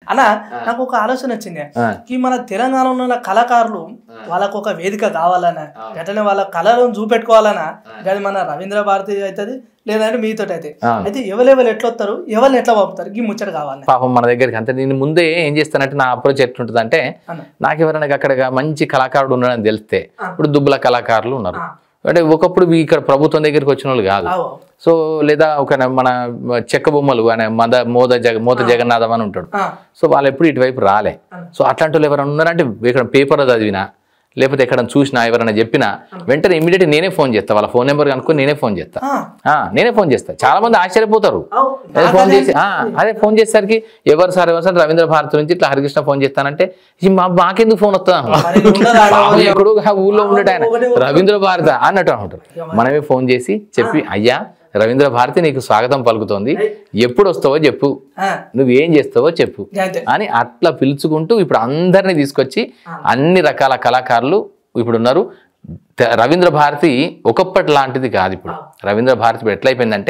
అన్న నాకు ఒక ఆలోచన వచ్చింది ఆ. ఈ మన తెలంగాణలో ఉన్న కళాకారులు వాళ్ళకు ఒక వేదిక కావాలన్నా గట్లనే వాళ్ళ కళలను చూపెట్టుకోవాలన్నా అది మన రవీంద్ర భారతి అవుతుంది లేదంటే మీతో అయితే ఆ. అయితే ఎవరెవరు ఎట్లా వస్తారు ఎవరిని ఎట్లా పంపుతారు ఈ ముచ్చట కావాలి పాపం మన దగ్గరికి అంతే నేను ముందే ఏం చేస్తానంటే నా అప్రోచ్ ఎట్లుంటుంది అంటే అన్న నాకు ఎవరైనా అక్కడ మంచి కళాకారుడు ఉన్నాడని తెలిస్తే ఆ. ఇప్పుడు దుబ్బల కళాకారులు ఉన్నారు ఆ. అంటే ఒకప్పుడు ఇక్కడ ప్రభుత్వం దగ్గరికి వచ్చిన వాళ్ళు కాదు ఆవో. సో లేదా ఒక మన చెక్క బొమ్మలు ఆయన మద మోద జగ మోత జగన్నాథం అని ఉంటాడు ఆ. సో వాళ్ళు ఎప్పుడు ఇటువైపు రాలే సో అట్లాంటి వాళ్ళు ఎవరైనా ఉన్నారంటే ఇక్కడ పేపర్లో చదివినా లేకపోతే ఎక్కడ చూసినా ఎవరైనా చెప్పినా వెంటనే ఇమీడియట్ నేనే ఫోన్ చేస్తా వాళ్ళ ఫోన్ నెంబర్ కనుక్కొని నేనే ఫోన్ చేస్తా ఆ. ఆ, నేనే ఫోన్ చేస్తా చాలా మంది ఆశ్చర్యపోతారు ఆవ్. అదే ఫోన్ నాకదే చేసి ఆ, అదే ఫోన్ చేసేసరికి ఎవరు సార్ ఎవరు సార్ రవీంద్ర భారతి నుంచి ఇట్లా హరికృష్ణ ఫోన్ చేస్తానంటే ఈ మా మాకెందుకు ఫోన్ వస్తుందా మరి ఉండదా ఆడ పాపం ఒకటి? ఎక్కడో ఆ ఊళ్ళో ఉండట ఆయన ఒకటే ఒకటి. రవీంద్ర భారత అన్నట్టు అంటారు మనమే ఫోన్ చేసి చెప్పి అయ్యా రవీంద్ర భారతి నీకు స్వాగతం పలుకుతోంది ఎప్పుడు వస్తావో చెప్పు ఆ. నువ్వేం చేస్తావో చెప్పు అంతే అని అట్లా పిలుచుకుంటూ ఇప్పుడు అందరినీ తీసుకొచ్చి అన్ని రకాల కళాకారులు ఇప్పుడు ఉన్నారు త- రవీంద్ర భారతి ఒకప్పటి లాంటిది కాదు ఇప్పుడు రవీంద్ర భారతి ఇప్పుడు ఎట్లయిపోయిందంటే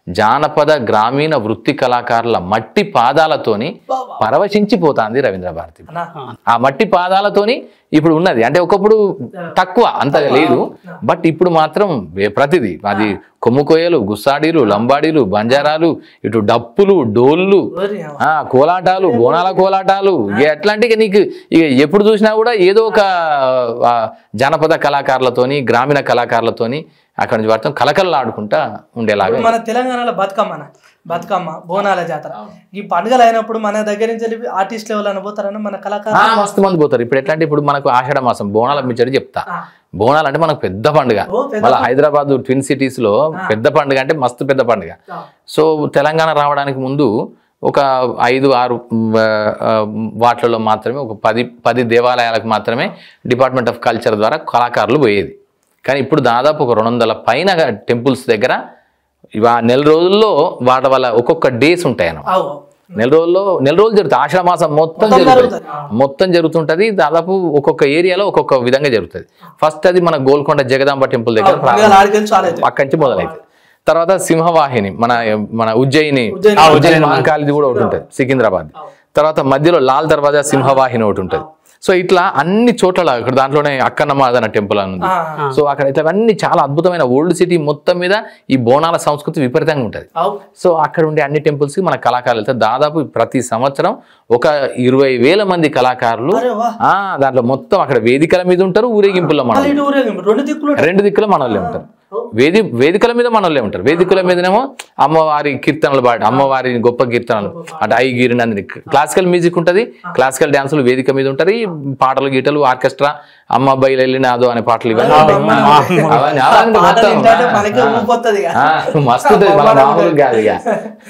జానపద గ్రామీణ వృత్తి కళాకారుల మట్టి పాదాలతోని పరవశించిపోతాంది రవీంద్ర భారతి అన్న ఆ మట్టి పాదాలతోని ఇప్పుడు ఉన్నది అంటే ఒకప్పుడు తక్కువ అంతగా లేదు బట్ ఇప్పుడు మాత్రం వే- ప్రతిదీ అది కొమ్ము కొయ్యలు గుస్సాడీలు లంబాడీలు బంజారాలు ఇటు డప్పులు డోళ్ళు ఓరి అవ్వ. ఆ కోలాటాలు బోనాల కోలాటాలు ఇక ఎట్లాంటి ఇక నీకు ఇక ఎప్పుడు చూసినా కూడా ఏదో ఒక ఆ, జానపద కళాకారులతోని గ్రామీణ కళాకారులతోని అక్కడి నుంచి వాటితో కలకలలాడుకుంటా ఉండేలాగా ఇప్పుడు మన తెలంగాణలో బతుకమ్మ అన్న బతుకమ్మ బోనాల జాతర ఈ పండుగలు అయినప్పుడు మన దగ్గర నుంచి వెళ్ళి ఆర్టిస్ట్ లెవెల్ అని పోతారన్న మన ఆ, కళాకారులు మస్తు మంది పోతారు ఇప్పుడు ఎట్లా అంటే ఇప్పుడు మనకు ఆషాఢ మాసం బోనాల మించడి చెప్తా ఆ. బోనాలు అంటే మనకు పెద్ద పండుగ ఓ, పెద్ద మళ్ళీ హైదరాబాద్ ట్విన్ సిటీస్ లో పెద్ద పండుగ అంటే మస్తు పెద్ద పండుగ ఆ. సో తెలంగాణ రావడానికి ముందు ఒక ఐదు ఆరు మ్, ఆ, వాటిలలో మాత్రమే ఒక పది పది దేవాలయాలకు మాత్రమే డిపార్ట్మెంట్ ఆఫ్ కల్చర్ ద్వారా కళాకారులు పోయేది కానీ ఇప్పుడు దాదాపు ఒక రెండు వందల పైన టెంపుల్స్ దగ్గర ఇవా నెల రోజుల్లో వాటి వల్ల ఒక్కొక్క డేస్ ఉంటాయి అన్నమాట ఆవు నెల రోజుల్లో నెల రోజులు జరుగుతుంది ఆషాఢ మాసం మొత్తం మొత్తం జరుగుతుంది జరుగుతుంది. మొత్తం జరుగుతుంటది దాదాపు ఒక్కొక్క ఏరియాలో ఒక్కొక్క విధంగా జరుగుతుంది ఫస్ట్ అది మన గోల్కొండ జగదాంబ టెంపుల్ దగ్గర పండుగలు ప్రారంభం. ఆడికెళ్ళి చాలా అవుతాయి అక్కడి నుంచి మొదలైతుంది తర్వాత సింహవాహిని మన మన ఉజ్జయిని ఉజ్జయిని. ఆ ఉజ్జయిని మహంకాళిది కూడా ఒకటి ఉంటుంది సికింద్రాబాద్ తర్వాత మధ్యలో లాల్ దర్వాజా సింహవాహిని ఒకటి ఉంటుంది సో ఇట్లా అన్ని చోట్ల ఇక్కడ దాంట్లోనే అక్కన్నమాదన టెంపుల్ అని ఉంది ఆ. సో అక్కడ ఇట్లా అన్ని చాలా అద్భుతమైన ఓల్డ్ సిటీ మొత్తం మీద ఈ బోనాల సంస్కృతి విపరీతంగా ఉంటుంది ఆవు సో అక్కడ ఉండే అన్ని టెంపుల్స్కి మన కళాకారులు వెళ్తారు దాదాపు ప్రతి సంవత్సరం ఒక ఇరవై వేల మంది కళాకారులు అరే వా ఆ దాంట్లో మొత్తం అక్కడ వేదికల మీద ఉంటారు ఊరేగింపుల్లో మన మళ్ళీ ఇటు ఊరేగింపు రెండు దిక్కులు రెండు దిక్కుల మనోళ్ళే ఉంటారు వేది వేదికల మీద మనోళ్ళే ఉంటారు వేదికల మీదనేమో అమ్మవారి కీర్తనలు పాట అమ్మవారి గొప్ప కీర్తనలు అంటే ఐగిరి నందిని క్లాసికల్ మ్యూజిక్ ఉంటుంది క్లాసికల్ డాన్సులు వేదిక మీద ఉంటాయి పాటలు గీటలు ఆర్కెస్ట్రా అమ్మ బయలు వెళ్ళినాదో అనే పాటలు ఇవన్నీ ఉంటాయి. అవన్నీ అవన్నీ పాటలు మొత్తం, వింటాంటే మనకే ఆ, ఊపొత్తది ఇక. ఆ, మస్తు ఉంటుంది మన మామూలు కాదు ఇక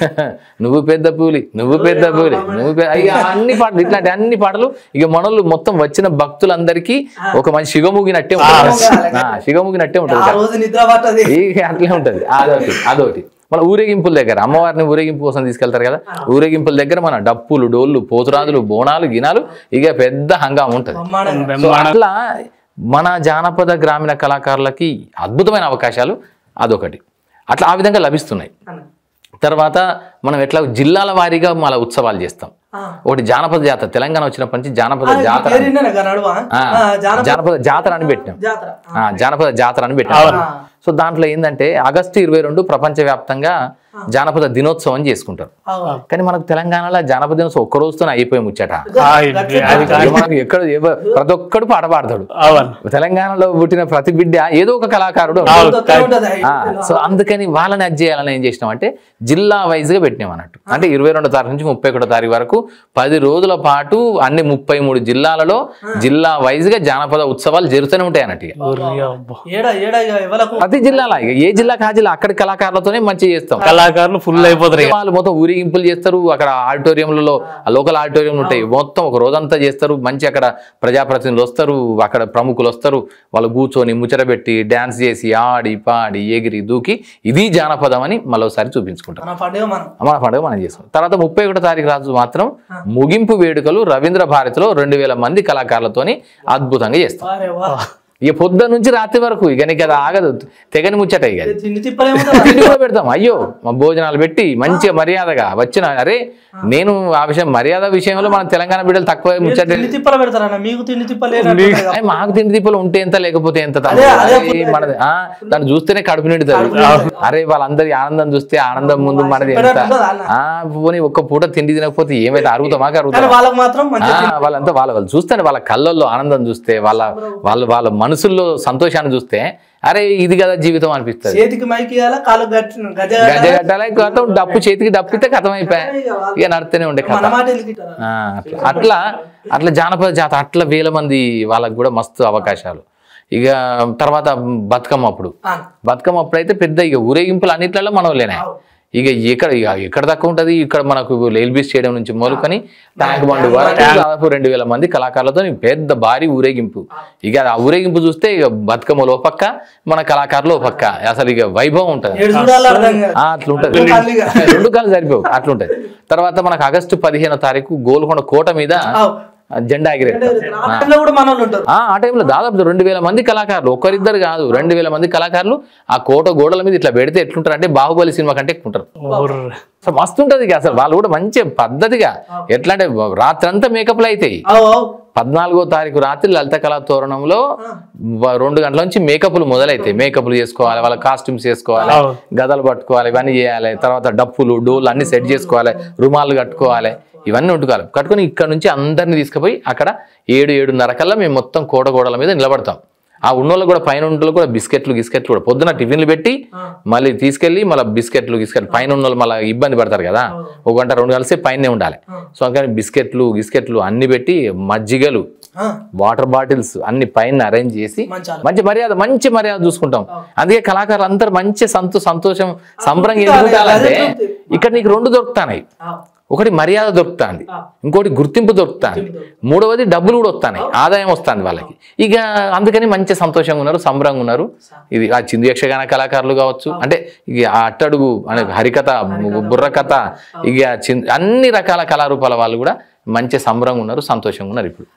నువ్వు పెద్ద పూలి నువ్వు పెద్ద పూలి నువ్వు పెద్ద ఇక అన్ని పాటలు ఇట్లాంటి అన్ని పాటలు ఇక మనోళ్ళు మొత్తం వచ్చిన భక్తులందరికీ ఒక మంచి శివముగినట్టే ఉంటుంది ఆ, శివముగినట్టే ఉంటుంది ఆ రోజు నిద్ర పట్టది ఇక అట్లే ఉంటుంది అదొకటి అదొకటి మన ఊరేగింపుల దగ్గర అమ్మవారిని ఊరేగింపు కోసం తీసుకెళ్తారు కదా ఊరేగింపుల దగ్గర మన డప్పులు డోళ్ళు పోతురాజులు బోనాలు గినాలు ఇక పెద్ద హంగామా ఉంటుంది బ్రహ్మాండంగా. సో అట్లా మన జానపద గ్రామీణ కళాకారులకి అద్భుతమైన అవకాశాలు అదొకటి అట్లా ఆ విధంగా లభిస్తున్నాయి అన్న. తర్వాత మనం ఎట్లా జిల్లాల వారీగా మన ఉత్సవాలు చేస్తాం ఆ. ఒకటి జానపద జాతర తెలంగాణ వచ్చినప్పటి నుంచి జానపద ఆ, ఈ జాతర పేరు విన్నాను కదా నడువా? ఆ, ఆ, జానపద జానపద జాతర అని పెట్టినాం జాతర ఆ, జానపద జాతర అని పెట్టాం ఆ. సో దాంట్లో ఏంటంటే ఆగస్టు ఇరవై రెండు ప్రపంచవ్యాప్తంగా జానపద దినోత్సవం చేసుకుంటారు ఆవు. కానీ మనకు తెలంగాణలో జానపద దినోత్సవం ఒక్క రోజుతోనే అయిపోయి ముచ్చట ఆ, ఇది- అది ఇక మనకు ఎక్కడ ఎవ- ప్రతి ఒక్కడు పాట పాడతాడు అవును తెలంగాణలో పుట్టిన ప్రతి బిడ్డ ఏదో ఒక కళాకారుడు కొత్తగా ఉంటది. ఆ, సో అందుకని వాళ్ళని అది చేయాలని ఏం చేసినాం అంటే జిల్లా వైజ్ గా పెట్టినాం అన్నట్టు అంటే ఇరవై రెండో తారీఖు నుంచి ముప్పై ఒకటో తారీఖు వరకు పది రోజుల పాటు అన్ని ముప్పై మూడు జిల్లాలలో జిల్లా వైజ్ గా జానపద ఉత్సవాలు జరుగుతూనే ఉంటాయి అన్నట్టు ఇక. ఒర్రి అబ్బా. ఏడ ఏడ ఇక ఎవలకు ప్రతి జిల్లాలో ఇక ఏ జిల్లా కా జిల్లా అక్కడి కళాకారులతోనే మంచిగా చేస్తాం కళాకారులు ఫుల్ అయిపోతారు ఇక. వాళ్ళు మొత్తం ఊరేగింపులు చేస్తారు అక్కడ ఆడిటోరియంలలో లోకల్ ఆడిటోరియం ఉంటాయి మొత్తం ఒక రోజంతా చేస్తారు మంచి అక్కడ ప్రజాప్రతినిధులు వస్తారు అక్కడ ప్రముఖులు వస్తారు వాళ్ళు కూర్చొని ముచ్చటబెట్టి డ్యాన్స్ చేసి ఆడి పాడి ఎగిరి దూకి ఇది జానపదం అని మరోసారి చూపించుకుంటాం మన పండుగ మనం మన పండుగ మనం చేసుకుంటాం తర్వాత ముప్పై ఒకటో తారీఖు రాజు మాత్రం ముగింపు వేడుకలు రవీంద్ర భారతిలో రెండు వేల మంది కళాకారులతోని అద్భుతంగా చేస్తాం వారే వా ఇక పొద్దు నుంచి రాత్రి వరకు ఇక నీకు అది ఆగదు తెగని ముచ్చట ఇక అది. తిండి తిప్పలేము తిండి కూడా పెడతాం అయ్యో మా భోజనాలు పెట్టి మంచిగా మర్యాదగా వచ్చిన అరే నేను ఆ విషయం మర్యాద విషయంలో మన తెలంగాణ బిడ్డలు తక్కువ ముచ్చట తిండి తిప్పలు పెడతారన్న మీకు తిండి తిప్పలేదు అయ్ మాకు తిండి దీపాలు ఉంటే ఎంత లేకపోతే ఎంత తమ్ముడు? అదే, అదే అది మనది ఆ, దాన్ని చూస్తేనే కడుపు నిండుతుంది అరే వాళ్ళందరి ఆనందం చూస్తే ఆనందం ముందు మనది ఎంత పెట్టారు కదా అన్న. ఆ పోనీ ఒక్క పూట తిండి తినకపోతే ఏమైతే అరుగుతామా కానీ అరుగుతామా వాళ్ళకి మాత్రం మంచి ఆ, వాళ్ళంతా వాళ్ళ వాళ్ళు చూస్తే వాళ్ళ కళ్ళల్లో ఆనందం చూస్తే వాళ్ళ వాళ్ళ వాళ్ళ మనసుల్లో సంతోషాన్ని చూస్తే అరే ఇది కదా జీవితం అనిపిస్తుంది చేతికి మైకి ఇవ్వాలా కాలు గట్టి గజ గజ కట్టాలి కథం డప్పు చేతికి డప్పు ఇస్తే కథం అయిపోయా ఇక నడుస్తూనే ఉండే కథ మన మాట ఎందుకు ఇట్లా? ఆ, అట్లా అట్లా అట్లా జానపద జాత అట్లా వేల మంది వాళ్ళకి కూడా మస్తు అవకాశాలు ఇక తర్వాత బతుకమ్మ అప్పుడు ఆ, బతుకమ్మ అప్పుడు అయితే పెద్ద ఇక ఊరేగింపులు అన్నిట్లలో మనోళ్ళేనే ఇక ఎక్కడ ఇక ఎక్కడ తక్కువ ఉంటుంది ఇక్కడ మనకు ఎల్బీ స్టేడియం నుంచి మొదలుకొని ట్యాంక్ బండ్ వరకు దాదాపు రెండు వేల మంది కళాకారులతో పెద్ద భారీ ఊరేగింపు ఇక ఆ ఊరేగింపు చూస్తే ఇక బతుకమ్మలో ఓ పక్క మన కళాకారులు ఓ పక్క అసలు ఇక వైభవం ఉంటుంది ఏడు చూడాలి అర్థం కాదు. ఆ, అట్లా ఉంటుంది ఖాళీగా. రెండు కాలు సరిపోవు అట్లుంటది తర్వాత మనకు ఆగస్టు పదిహేనో తారీఖు గోల్కొండ కోట మీద ఆవ్. ఆ జెండా ఎగిరేస్తారు ఆ టైంలో కూడా మన వాళ్ళు ఉంటారు ఆ ఆ టైంలో దాదాపు రెండు వేల మంది కళాకారులు ఒకరిద్దరు కాదు రెండు వేల మంది కళాకారులు ఆ కోట గోడల మీద ఇట్లా పెడితే ఎట్లుంటారు అంటే బాహుబలి సినిమా కంటే ఎక్కువ ఉంటారు అసలు మస్తు ఉంటది ఇక అసలు వాళ్ళు కూడా మంచి పద్ధతిగా ఎట్లా అంటే రాత్రంతా మేకప్లు అవుతాయి ఆవ్, ఆవ్. పద్నాలుగో తారీఖు రాత్రి లలిత కళా తోరణంలో వ- రెండు గంటల నుంచి మేకప్లు మొదలైతాయి మేకప్లు చేసుకోవాలి వాళ్ళ కాస్ట్యూమ్స్ వేసుకోవాలి అవును. గదలు పట్టుకోవాలి ఇవన్నీ చేయాలి తర్వాత డప్పులు డోలు అన్ని సెట్ చేసుకోవాలి రుమాలు కట్టుకోవాలి ఇవన్నీ ఉంటుకోవాలి కట్టుకొని ఇక్కడ నుంచి అందరిని తీసుకుపోయి అక్కడ ఏడు ఏడున్నర కల్లా మేము మొత్తం కోట గోడల మీద నిలబడతాం ఆ ఉన్నోళ్ళు కూడా పైన ఉన్నోళ్ళు కూడా బిస్కెట్లు గిస్కెట్లు కూడా పొద్దున టిఫిన్లు పెట్టి మళ్ళీ తీసుకెళ్ళి మళ్ళీ బిస్కెట్లు గిస్కెట్లు పైన ఉన్నోళ్ళు మళ్ళీ ఇబ్బంది పడతారు కదా ఒక గంట రెండు కలిసి పైనే ఉండాలి సో అందుకని బిస్కెట్లు గిస్కెట్లు అన్ని పెట్టి మజ్జిగలు ఆ, వాటర్ బాటిల్స్ అన్ని పైన అరేంజ్ చేసి మంచి ఆలోచన. మంచి మర్యాద మంచి మర్యాద చూసుకుంటాం అందుకే కళాకారులు అందరూ మంచి సంతో సంతోషం సంబరంగా తృప్తి ఎందుకు కావాలి, ఉండాలంటే అదే తృప్తి. ఇక్కడ నీకు రెండు దొరుకుతాయి ఆవ్. ఒకటి మర్యాద దొరుకుతుంది ఇంకోటి గుర్తింపు దొరుకుతుంది మూడవది డబ్బులు కూడా వస్తాయి ఆదాయం వస్తుంది వాళ్ళకి ఇక అందుకని మంచి సంతోషంగా ఉన్నారు సంబరంగా ఉన్నారు ఇది ఆ చిందు యక్షగాన కళాకారులు కావచ్చు అంటే ఇక ఆ అట్టడుగు అనే హరికథ బుర్రకథ ఇక చిన్ అన్ని రకాల కళారూపాల వాళ్ళు కూడా మంచి సంబరంగా ఉన్నారు సంతోషంగా ఉన్నారు ఇప్పుడు